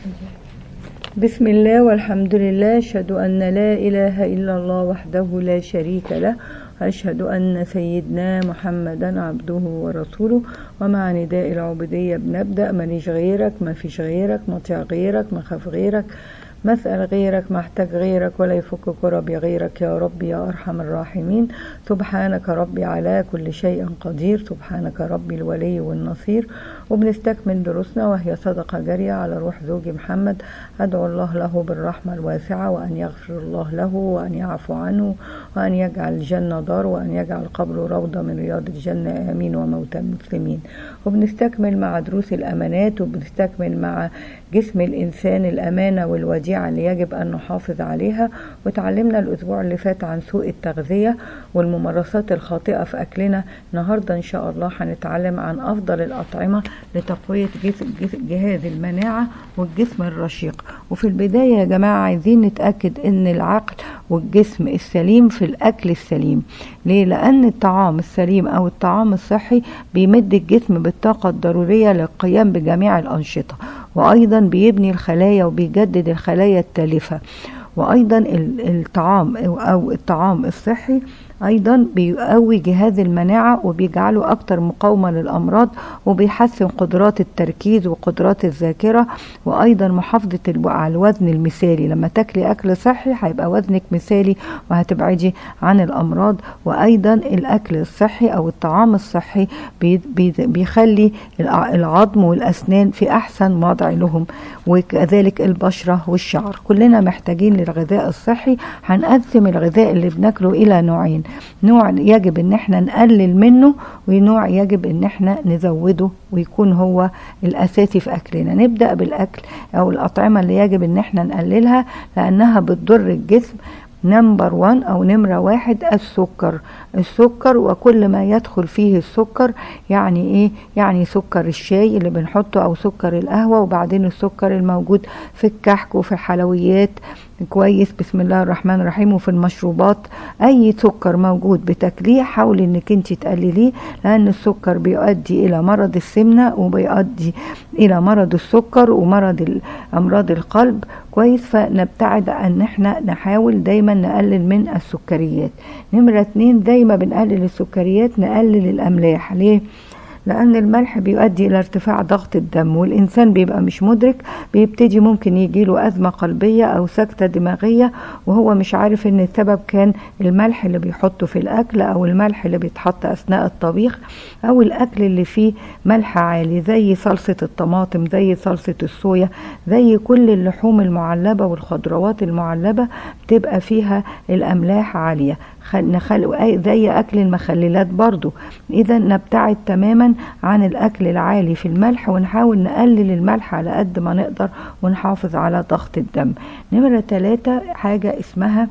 بسم الله والحمد لله أشهد أن لا إله إلا الله وحده لا شريك له أشهد أن سيدنا محمدا عبده ورسوله ومع نداء العبودية بنبدأ ماليش غيرك ما فيش غيرك مطيع غيرك ما خاف غيرك مسأل غيرك محتاج غيرك ولا يفك كربي غيرك يا رب يا أرحم الراحمين سبحانك ربي على كل شيء قدير سبحانك ربي الولي والنصير وبنستكمل دروسنا وهي صدقة جارية على روح زوجي محمد أدعو الله له بالرحمة الواسعة وأن يغفر الله له وأن يعفو عنه وأن يجعل الجنة دار وأن يجعل قبره روضة من رياض الجنة آمين وموتى المسلمين وبنستكمل مع دروس الأمانات وبنستكمل مع جسم الإنسان الأمانة والوديعة اللي يجب أن نحافظ عليها وتعلمنا الأسبوع اللي فات عن سوء التغذية والممارسات الخاطئة في أكلنا النهاردة إن شاء الله هنتعلم عن أفضل الأطعمة لتقوية جهاز المناعة والجسم الرشيق وفي البداية يا جماعة عايزين نتأكد إن العقل والجسم السليم في الأكل السليم ليه؟ لأن الطعام السليم أو الطعام الصحي بيمد الجسم بالطاقة الضرورية للقيام بجميع الأنشطة وأيضا بيبني الخلايا وبيجدد الخلايا التالفة وأيضا الطعام أو الطعام الصحي ايضا بيقوي جهاز المناعة وبيجعله اكتر مقاومة للامراض وبيحسن قدرات التركيز وقدرات الذاكرة وايضا محافظة على الوزن المثالي لما تاكلي اكل صحي هيبقى وزنك مثالي وهتبعدي عن الامراض وايضا الاكل الصحي او الطعام الصحي بي بي بيخلي العظم والاسنان في احسن وضع لهم وكذلك البشرة والشعر كلنا محتاجين للغذاء الصحي هنقسم الغذاء اللي بناكله الى نوعين نوع يجب ان احنا نقلل منه ونوع يجب ان احنا نزوده ويكون هو الاساسي في اكلنا نبدا بالاكل او الاطعمه اللي يجب ان احنا نقللها لانها بتضر الجسم نمبر وان او نمرة واحد السكر السكر وكل ما يدخل فيه السكر يعني ايه يعني سكر الشاي اللي بنحطه او سكر القهوة وبعدين السكر الموجود في الكحك وفي الحلويات كويس بسم الله الرحمن الرحيم وفي المشروبات اي سكر موجود بتاكليه حاولي انك انت تقلليه لان السكر بيؤدي الى مرض السمنه وبيؤدي الى مرض السكر ومرض امراض القلب كويس فنبتعد ان احنا نحاول دايما نقلل من السكريات نمره اتنين دايما بنقلل السكريات نقلل الاملاح ليه لأن الملح بيؤدي إلى ارتفاع ضغط الدم والإنسان بيبقى مش مدرك بيبتدي ممكن يجيله أزمة قلبية أو سكتة دماغية وهو مش عارف إن السبب كان الملح اللي بيحطه في الأكل أو الملح اللي بيتحط أثناء الطبيخ أو الأكل اللي فيه ملح عالي زي صلصة الطماطم زي صلصة الصويا زي كل اللحوم المعلبة والخضروات المعلبة بتبقى فيها الأملاح عالية نخل... زي أكل المخللات برضو إذا نبتعد تماما عن الأكل العالي في الملح ونحاول نقلل الملح على قد ما نقدر ونحافظ على ضغط الدم نمرة ثلاثة حاجة اسمها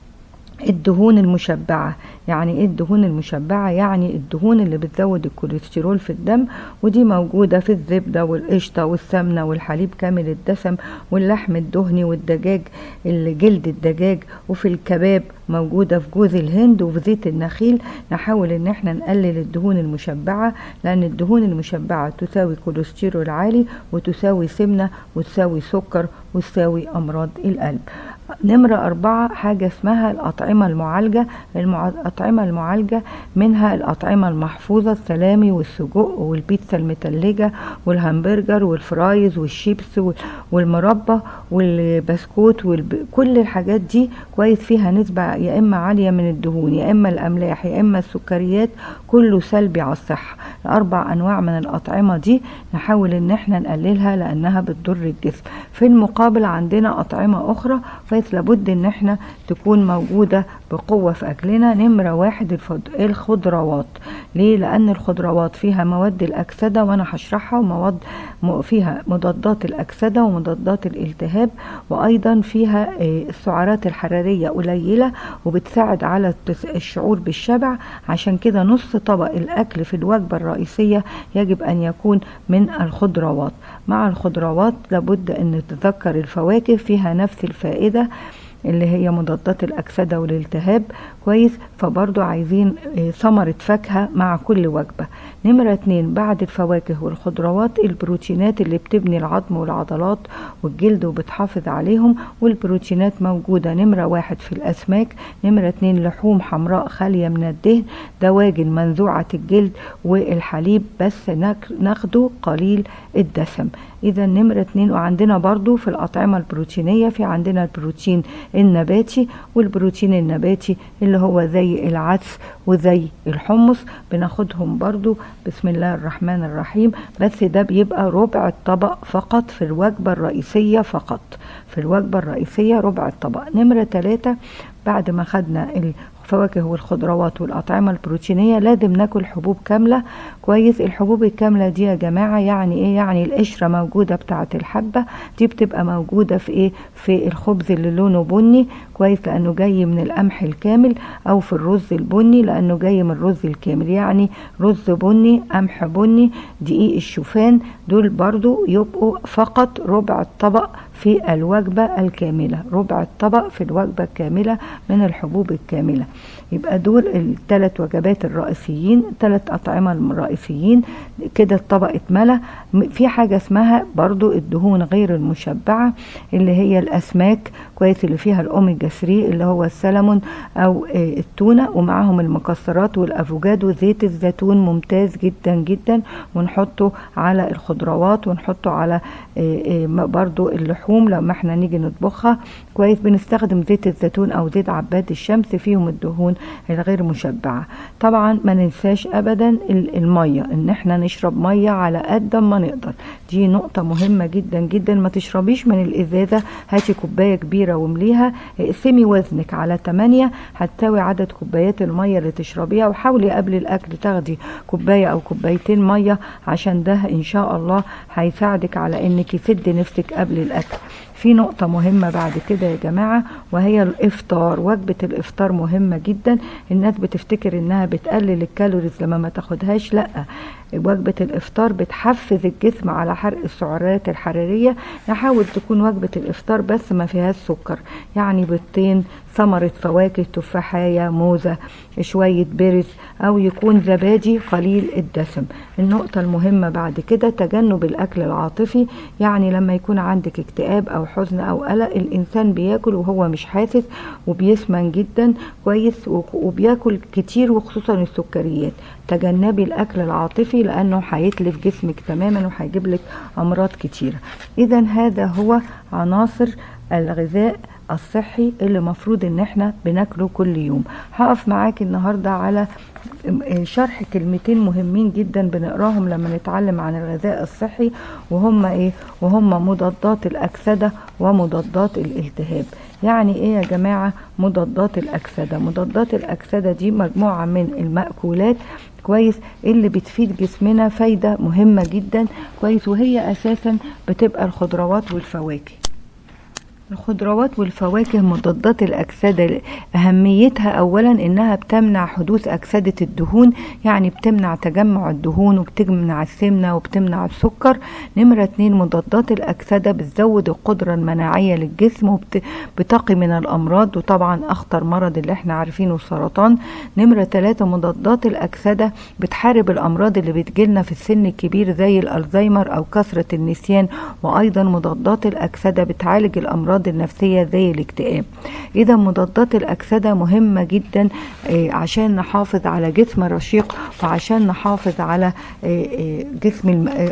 الدهون المشبعة يعني ايه الدهون المشبعة يعني الدهون اللي بتزود الكوليسترول في الدم ودي موجودة في الزبدة والقشطة والسمنة والحليب كامل الدسم واللحم الدهني والدجاج جلد الدجاج وفي الكباب موجودة في جوز الهند وفي زيت النخيل نحاول ان احنا نقلل الدهون المشبعة لان الدهون المشبعة تساوي كوليسترول عالي وتساوي سمنة وتساوي سكر وتساوي امراض القلب نمرة أربعة حاجة اسمها الأطعمة المعالجة الأطعمة المعالجة منها الأطعمة المحفوظة السلامي والسجق والبيتزا المتلجة والهمبرجر والفرايز والشيبس والمربى والبسكوت وكل الحاجات دي كويس فيها نسبة يا إما عالية من الدهون يا إما الأملاح يا إما السكريات كله سلبي على الصحة الأربع أنواع من الأطعمة دي نحاول إن احنا نقللها لأنها بتضر الجسم في المقابل عندنا أطعمة أخرى كويس لابد إن احنا تكون موجودة بقوة في أكلنا نمرة واحد الخضروات ليه؟ لأن الخضروات فيها مواد الأكسدة وأنا هشرحها ومواد فيها مضادات الأكسدة ومضادات الالتهاب وأيضا فيها السعرات الحرارية قليلة وبتساعد على الشعور بالشبع عشان كده نص طبق الأكل في الوجبة الرئيسية يجب أن يكون من الخضروات مع الخضروات لابد أن نتذكر الفواكه فيها نفس الفائدة اللي هي مضادات الأكسدة والالتهاب كويس فبرضو عايزين آه، ثمرة فاكهة مع كل وجبة نمرة اتنين بعد الفواكه والخضروات البروتينات اللي بتبني العظم والعضلات والجلد وبتحافظ عليهم والبروتينات موجودة نمرة واحد في الأسماك نمرة اتنين لحوم حمراء خالية من الدهن دواجن منزوعة الجلد والحليب بس ناك- ناخده قليل الدسم اذا نمرة اتنين وعندنا برضو في الاطعمة البروتينية في عندنا البروتين النباتي والبروتين النباتي اللي هو زي العدس وزي الحمص بناخدهم برضو بسم الله الرحمن الرحيم بس ده بيبقى ربع الطبق فقط في الوجبة الرئيسية فقط في الوجبة الرئيسية ربع الطبق نمرة ثلاثة بعد ما خدنا الفواكه والخضروات والأطعمة البروتينية لازم ناكل حبوب كاملة كويس الحبوب الكاملة دي يا جماعة يعني ايه يعني القشرة موجودة بتاعة الحبة دي بتبقى موجودة في ايه في الخبز اللي لونه بني كويس لأنه جاي من القمح الكامل أو في الرز البني لأنه جاي من الرز الكامل يعني رز بني قمح بني دقيق الشوفان دول برضو يبقوا فقط ربع الطبق في الوجبة الكاملة ربع الطبق في الوجبة الكاملة من الحبوب الكاملة يبقى دول الثلاث وجبات الرئيسيين ثلاث أطعمة الرئيسيين كده الطبق اتملى م- في حاجة اسمها برضو الدهون غير المشبعة اللي هي الأسماك كويس اللي فيها الأوميجا 3 اللي هو السلمون أو آه، التونة ومعاهم المكسرات والأفوكادو زيت الزيتون ممتاز جدا جدا ونحطه على الخضروات ونحطه على آه، آه، م- برضو اللحوم لما احنا نيجي نطبخها كويس بنستخدم زيت الزيتون او زيت عباد الشمس فيهم الدهون الغير مشبعة طبعا ما ننساش ابدا ال- المية ان احنا نشرب مية على قد ما نقدر دي نقطة مهمة جدا جدا ما تشربيش من الازازة هاتي كوباية كبيرة وامليها اقسمي وزنك على 8 هتساوي عدد كوبايات المية اللي تشربيها وحاولي قبل الاكل تاخدي كوباية او كوبايتين مية عشان ده ان شاء الله هيساعدك على انك يسد نفسك قبل الاكل في نقطة مهمة بعد كده يا جماعة وهي الإفطار وجبة الإفطار مهمة جدا الناس بتفتكر إنها بتقلل الكالوريز لما ما تاخدهاش لأ وجبة الإفطار بتحفز الجسم على حرق السعرات الحرارية نحاول تكون وجبة الإفطار بس ما فيهاش سكر يعني بيضتين ثمرة فواكه تفاحية موزة شوية برز أو يكون زبادي قليل الدسم النقطة المهمة بعد كده تجنب الأكل العاطفي يعني لما يكون عندك اكتئاب أو حزن أو قلق الإنسان بياكل وهو مش حاسس وبيسمن جدا كويس وك- وبياكل كتير وخصوصا السكريات تجنبي الأكل العاطفي لأنه هيتلف جسمك تماما وهيجيب لك أمراض كتيرة إذا هذا هو عناصر الغذاء الصحي اللي مفروض ان احنا بناكله كل يوم هقف معاك النهارده على شرح كلمتين مهمين جدا بنقراهم لما نتعلم عن الغذاء الصحي وهم ايه وهم مضادات الاكسده ومضادات الالتهاب يعني ايه يا جماعه مضادات الاكسده مضادات الاكسده دي مجموعه من المأكولات كويس اللي بتفيد جسمنا فايده مهمه جدا كويس وهي اساسا بتبقى الخضروات والفواكه الخضروات والفواكه مضادات الأكسدة أهميتها أولا إنها بتمنع حدوث أكسدة الدهون يعني بتمنع تجمع الدهون وبتمنع السمنة وبتمنع السكر نمرة اتنين مضادات الأكسدة بتزود القدرة المناعية للجسم وبتقي من الأمراض وطبعا أخطر مرض اللي احنا عارفينه السرطان نمرة تلاتة مضادات الأكسدة بتحارب الأمراض اللي بتجيلنا في السن الكبير زي الألزهايمر أو كثرة النسيان وأيضا مضادات الأكسدة بتعالج الأمراض النفسية زي الاكتئاب إذا مضادات الأكسدة مهمة جدا آه، عشان نحافظ على جسم رشيق وعشان نحافظ على آه، آه، جسم الم... آه،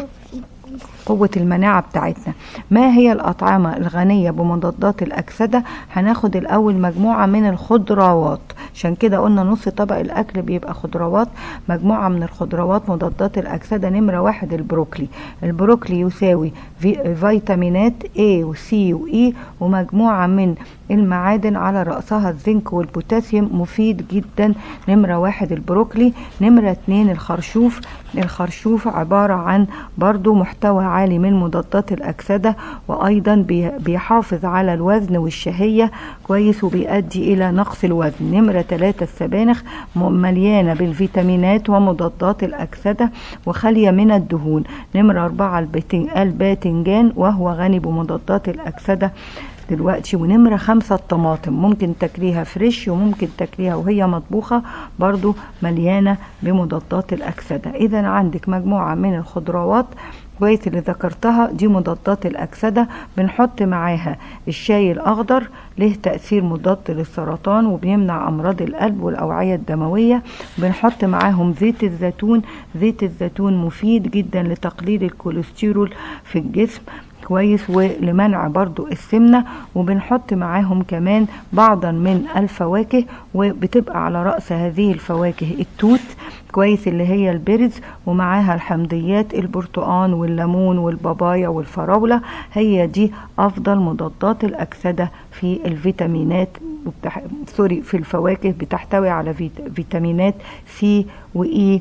قوة المناعة بتاعتنا ما هي الأطعمة الغنية بمضادات الأكسدة هناخد الأول مجموعة من الخضروات عشان كده قلنا نص طبق الأكل بيبقى خضروات مجموعة من الخضروات مضادات الأكسدة نمرة واحد البروكلي البروكلي يساوي في فيتامينات A و C و E ومجموعة من المعادن على رأسها الزنك والبوتاسيوم مفيد جدا نمرة واحد البروكلي نمرة اتنين الخرشوف الخرشوف عبارة عن برضو محتوى عالي من مضادات الأكسدة وأيضا بي- بيحافظ على الوزن والشهية كويس وبيؤدي إلى نقص الوزن نمرة ثلاثة السبانخ م- مليانة بالفيتامينات ومضادات الأكسدة وخالية من الدهون نمرة أربعة البتن- الباذنجان وهو غني بمضادات الأكسدة دلوقتي ونمرة خمسة الطماطم ممكن تاكليها فريش وممكن تاكليها وهي مطبوخة برضو مليانة بمضادات الأكسدة إذا عندك مجموعة من الخضروات كويس اللي ذكرتها دي مضادات الأكسدة بنحط معاها الشاي الأخضر له تأثير مضاد للسرطان وبيمنع أمراض القلب والأوعية الدموية بنحط معاهم زيت الزيتون زيت الزيتون مفيد جدا لتقليل الكوليسترول في الجسم كويس ولمنع برضو السمنة وبنحط معاهم كمان بعضا من الفواكه وبتبقى على رأس هذه الفواكه التوت كويس اللي هي البرز ومعاها الحمضيات البرتقان والليمون والبابايا والفراولة هي دي أفضل مضادات الأكسدة في الفيتامينات وبتح... سوري في الفواكه بتحتوي على فيت... فيتامينات سي وإي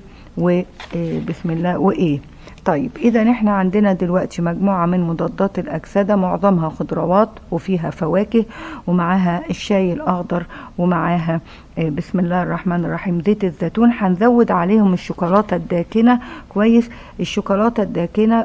وبسم الله وإيه طيب اذا احنا عندنا دلوقتي مجموعة من مضادات الاكسدة معظمها خضروات وفيها فواكه ومعاها الشاي الاخضر ومعاها بسم الله الرحمن الرحيم زيت الزيتون هنزود عليهم الشوكولاتة الداكنة كويس الشوكولاتة الداكنة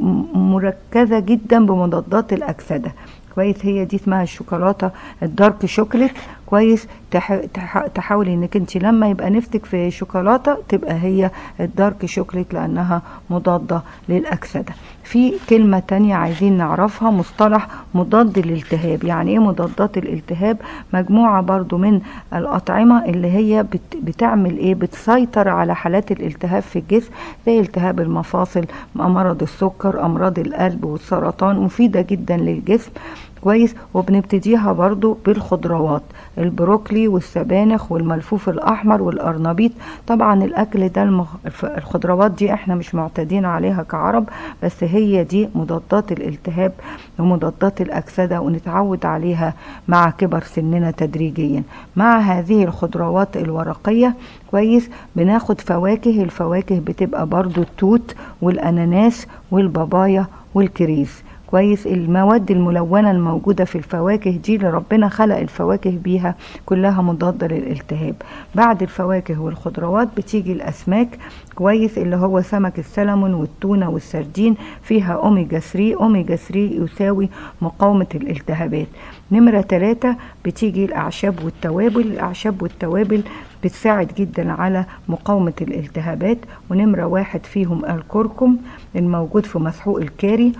مركزة جدا بمضادات الاكسدة كويس هي دي اسمها الشوكولاته الدارك شوكليت كويس تح... تح... تحاولي انك انت لما يبقى نفسك في شوكولاته تبقى هي الدارك شوكليت لانها مضاده للاكسده في كلمه تانية عايزين نعرفها مصطلح مضاد للالتهاب يعني ايه مضادات الالتهاب مجموعه برضو من الاطعمه اللي هي بت... بتعمل ايه بتسيطر على حالات الالتهاب في الجسم زي التهاب المفاصل مرض السكر امراض القلب والسرطان مفيده جدا للجسم كويس وبنبتديها برضو بالخضروات البروكلي والسبانخ والملفوف الاحمر والقرنبيط طبعا الاكل ده المخ... الخضروات دي احنا مش معتادين عليها كعرب بس هي دي مضادات الالتهاب ومضادات الاكسده ونتعود عليها مع كبر سننا تدريجيا مع هذه الخضروات الورقيه كويس بناخد فواكه الفواكه بتبقى برضو التوت والاناناس والبابايا والكريز كويس المواد الملونة الموجودة في الفواكه دي اللي ربنا خلق الفواكه بيها كلها مضادة للالتهاب بعد الفواكه والخضروات بتيجي الأسماك كويس اللي هو سمك السلمون والتونة والسردين فيها أوميجا 3 أوميجا 3 يساوي مقاومة الالتهابات نمرة ثلاثة بتيجي الأعشاب والتوابل الأعشاب والتوابل بتساعد جدا على مقاومة الالتهابات ونمرة واحد فيهم الكركم الموجود في مسحوق الكاري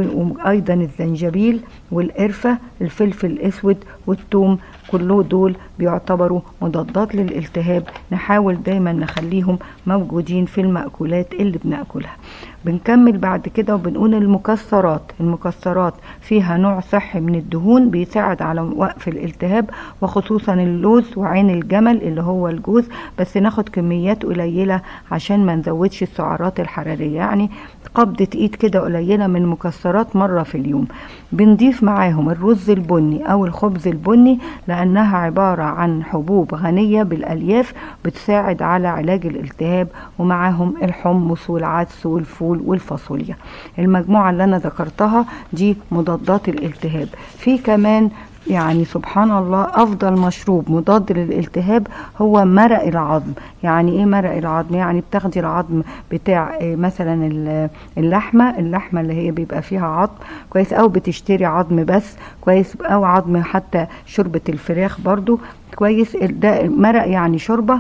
وأيضا الزنجبيل والقرفة الفلفل الأسود والثوم كله دول بيعتبروا مضادات للالتهاب نحاول دايما نخليهم موجودين في المأكولات اللي بناكلها بنكمل بعد كده وبنقول المكسرات المكسرات فيها نوع صحي من الدهون بيساعد على وقف الالتهاب وخصوصا اللوز وعين الجمل اللي هو الجوز بس ناخد كميات قليلة عشان ما نزودش السعرات الحرارية يعني قبضة ايد كده قليلة من المكسرات مرة في اليوم بنضيف معاهم الرز البني او الخبز البني لانها عبارة عن حبوب غنية بالالياف بتساعد على علاج الالتهاب ومعاهم الحمص والعدس والفول والفاصوليا المجموعة اللي انا ذكرتها دي مضادات الالتهاب في كمان يعني سبحان الله افضل مشروب مضاد للالتهاب هو مرق العظم يعني ايه مرق العظم يعني بتاخدي العظم بتاع مثلا اللحمه اللحمه اللي هي بيبقى فيها عظم كويس او بتشتري عظم بس كويس او عظم حتى شوربه الفراخ برضو كويس ده مرق يعني شوربه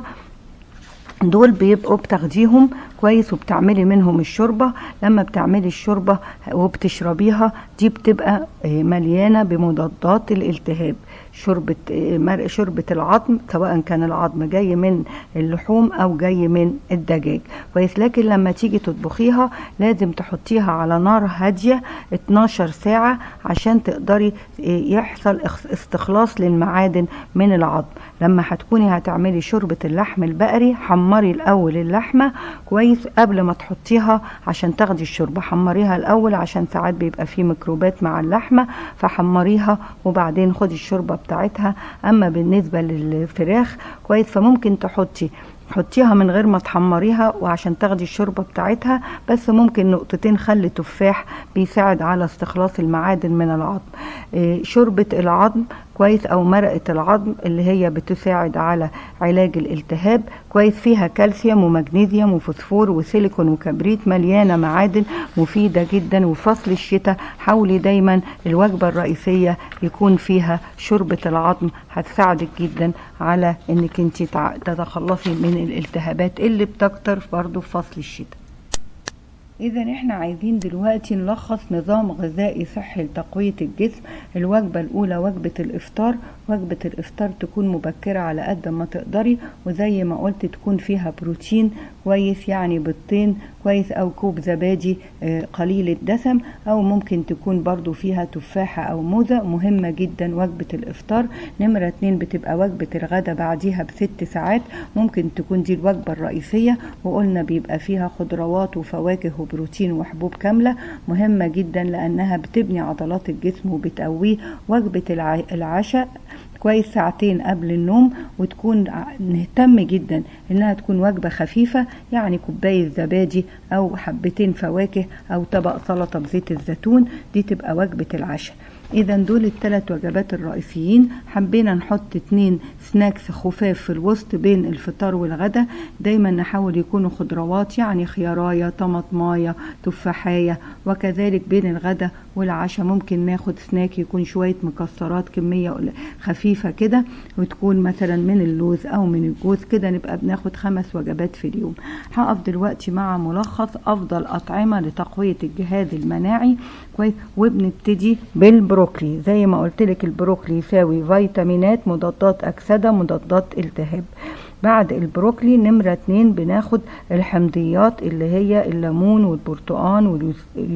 دول بيبقوا بتاخديهم كويس وبتعملي منهم الشوربة لما بتعملي الشوربة وبتشربيها دي بتبقى مليانة بمضادات الالتهاب شوربة شوربة العظم سواء كان العظم جاي من اللحوم أو جاي من الدجاج كويس لكن لما تيجي تطبخيها لازم تحطيها على نار هادية 12 ساعة عشان تقدري يحصل استخلاص للمعادن من العظم لما هتكوني هتعملي شوربة اللحم البقري حمري الأول اللحمة كويس قبل ما تحطيها عشان تاخدي الشوربة حمريها الأول عشان ساعات بيبقى فيه ميكروبات مع اللحمة فحمريها وبعدين خدي الشوربة بتاعتها أما بالنسبة للفراخ كويس فممكن تحطي حطيها من غير ما تحمريها وعشان تاخدي الشوربة بتاعتها بس ممكن نقطتين خل تفاح بيساعد على استخلاص المعادن من العظم آه، شوربة العظم كويس او مرقة العظم اللي هي بتساعد على علاج الالتهاب كويس فيها كالسيوم ومغنيسيوم وفوسفور وسيليكون وكبريت مليانة معادن مفيدة جدا وفصل الشتاء حاولي دايما الوجبة الرئيسية يكون فيها شوربة العظم هتساعدك جدا على انك انت تتخلصي من الالتهابات اللي بتكتر برضو في فصل الشتاء اذا احنا عايزين دلوقتي نلخص نظام غذائي صحي لتقوية الجسم الوجبة الاولى وجبة الافطار وجبة الافطار تكون مبكرة على قد ما تقدري وزي ما قلت تكون فيها بروتين كويس يعني بيضتين كويس او كوب زبادي آه، قليل الدسم او ممكن تكون برضو فيها تفاحة او موزة مهمة جدا وجبة الافطار نمرة اتنين بتبقى وجبة الغداء بعديها بست ساعات ممكن تكون دي الوجبة الرئيسية وقلنا بيبقى فيها خضروات وفواكه وبروتين وحبوب كاملة مهمة جدا لانها بتبني عضلات الجسم وبتقويه وجبة العشاء كويس ساعتين قبل النوم وتكون نهتم جدا انها تكون وجبة خفيفة يعني كوباية زبادي او حبتين فواكه او طبق سلطة بزيت الزيتون دي تبقى وجبة العشاء اذا دول الثلاث وجبات الرئيسيين حبينا نحط اتنين سناكس خفاف في الوسط بين الفطار والغدا دايما نحاول يكونوا خضروات يعني خيارايه طماطمايه تفاحايه وكذلك بين الغدا والعشاء ممكن ناخد سناك يكون شويه مكسرات كميه خفيفه كده وتكون مثلا من اللوز او من الجوز كده نبقى بناخد خمس وجبات في اليوم هقف دلوقتي مع ملخص افضل اطعمه لتقويه الجهاز المناعي كويس وبنبتدي بالبروكلي زي ما قلت لك البروكلي يساوي فيتامينات مضادات اكسده مضادات التهاب بعد البروكلي نمرة اتنين بناخد الحمضيات اللي هي الليمون والبرتقان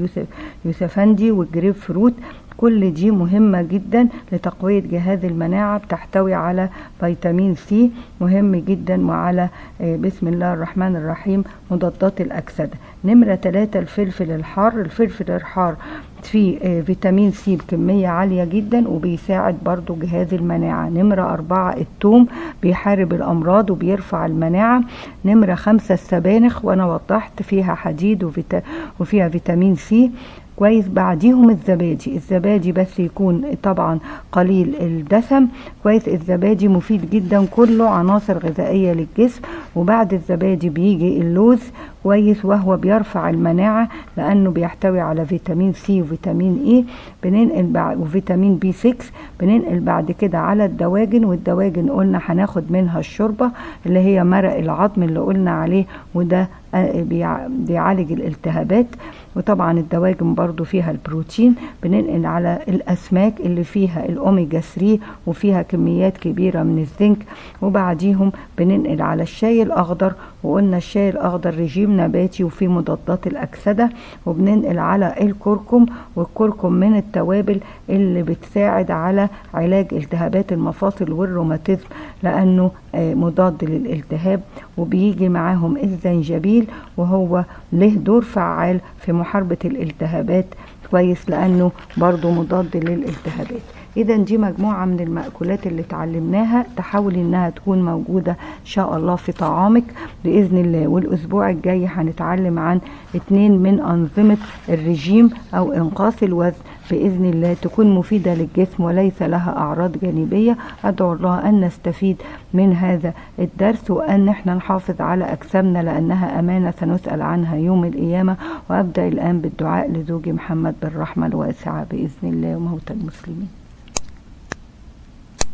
واليوسفندي والجريب فروت كل دي مهمة جدا لتقوية جهاز المناعة بتحتوي على فيتامين سي مهم جدا وعلى آه، بسم الله الرحمن الرحيم مضادات الأكسدة نمرة ثلاثة الفلفل الحار الفلفل الحار فيه آه، فيتامين سي بكمية عالية جدا وبيساعد برضو جهاز المناعة نمرة أربعة التوم بيحارب الأمراض وبيرفع المناعة نمرة خمسة السبانخ وأنا وضحت فيها حديد وفيها فيتامين سي كويس بعديهم الزبادي الزبادي بس يكون طبعا قليل الدسم كويس الزبادي مفيد جدا كله عناصر غذائية للجسم وبعد الزبادي بيجي اللوز كويس وهو بيرفع المناعة لأنه بيحتوي على فيتامين سي وفيتامين إي بننقل بعد وفيتامين بي 6 بننقل بعد كده على الدواجن والدواجن قلنا هناخد منها الشوربة اللي هي مرق العظم اللي قلنا عليه وده آه، بيعالج الالتهابات وطبعا الدواجن برضو فيها البروتين بننقل على الأسماك اللي فيها الأوميجا 3 وفيها كميات كبيرة من الزنك وبعديهم بننقل على الشاي الأخضر وقلنا الشاي الأخضر رجيم نباتي وفيه مضادات الأكسدة وبننقل على الكركم والكركم من التوابل اللي بتساعد على علاج التهابات المفاصل والروماتيزم لأنه آه، مضاد للالتهاب وبيجي معاهم الزنجبيل وهو له دور فعال في محاربة الالتهابات كويس لأنه برضو مضاد للالتهابات اذا دي مجموعه من المأكولات اللي اتعلمناها تحاولي انها تكون موجوده ان شاء الله في طعامك باذن الله والاسبوع الجاي هنتعلم عن اتنين من انظمه الرجيم او انقاص الوزن باذن الله تكون مفيده للجسم وليس لها اعراض جانبيه ادعو الله ان نستفيد من هذا الدرس وان احنا نحافظ على اجسامنا لانها امانه سنسال عنها يوم القيامه وابدا الان بالدعاء لزوجي محمد بالرحمه الواسعه باذن الله وموتى المسلمين